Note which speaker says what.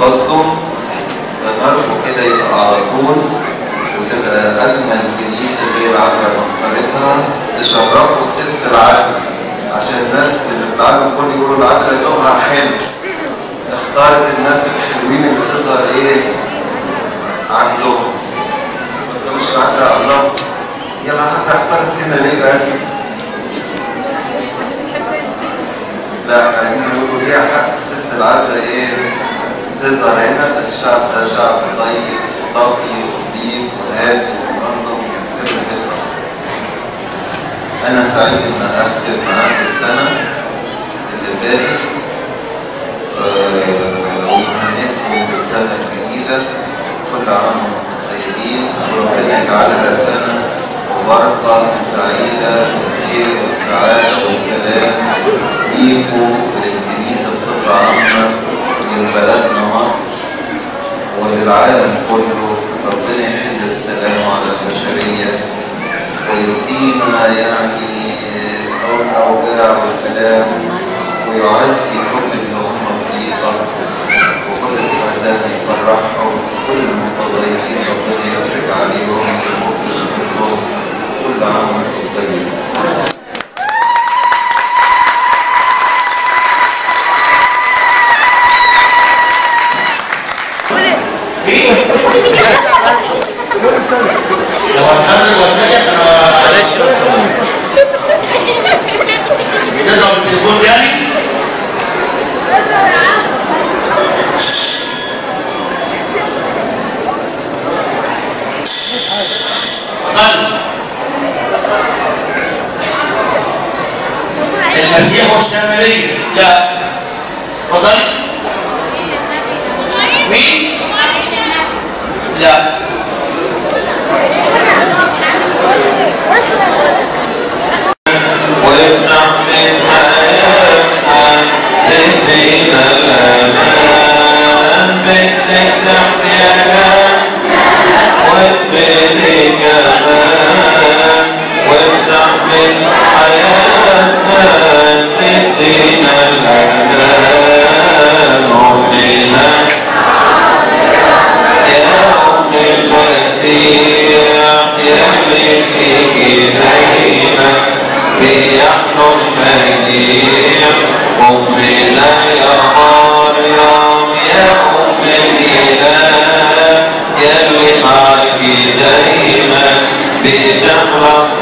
Speaker 1: التقدم فنرجو كده يبقى على طول وتبقى أجمل كنيسة زي العذراء مقبرتها تشرفوا الست العدل عشان الناس اللي بتتعلم كل يقولوا العذراء ذوقها حلو اختارت الناس الحلوين اللي تظهر ايه عندهم ما تقولوش العذراء الله يا العذراء اختارت هنا ليه بس؟ لا احنا عايزين نقول ليها حق الست العذراء ايه تظهر هنا ده الشعب ده شعب طيب وطاقي ونظيف وهادي ومنظم ويحترم جدا انا سعيد ان اختم معاكم السنه اللي فاتت آه، وهنبقوا بالسنه الجديده كل عام وانتم طيبين وربنا يجعلها سنه مباركه سعيده بالخير والسعاده والسلام ليكوا وللكنيسه بصفه عامه ولبلدنا مصر وللعالم كله ربنا يحل السلام على البشريه ويدينا يعني أو الأوجاع والآلام ويعزي كل اللي هم بضيقة وكل الأحزان يفرحهم وكل المتضايقين ربنا يفرج عليهم ويفك كلهم كل عام وانتم طيبين.
Speaker 2: لو هتخرج واتنجح انا معلش تضرب التليفون يعني اتفضل المسيح والسامرية لا اتفضل مين؟ لا
Speaker 3: وافتح من حياتنا تدينا الأمان بكسك احتياجات واقفلي كمان وافتح من حياتنا تدينا الأمان عمرنا يا أم المسيح يا فيك دايما بيحن المجيح أمنا يا مريم يا أم الإله يا اللي معك دايما بتحرق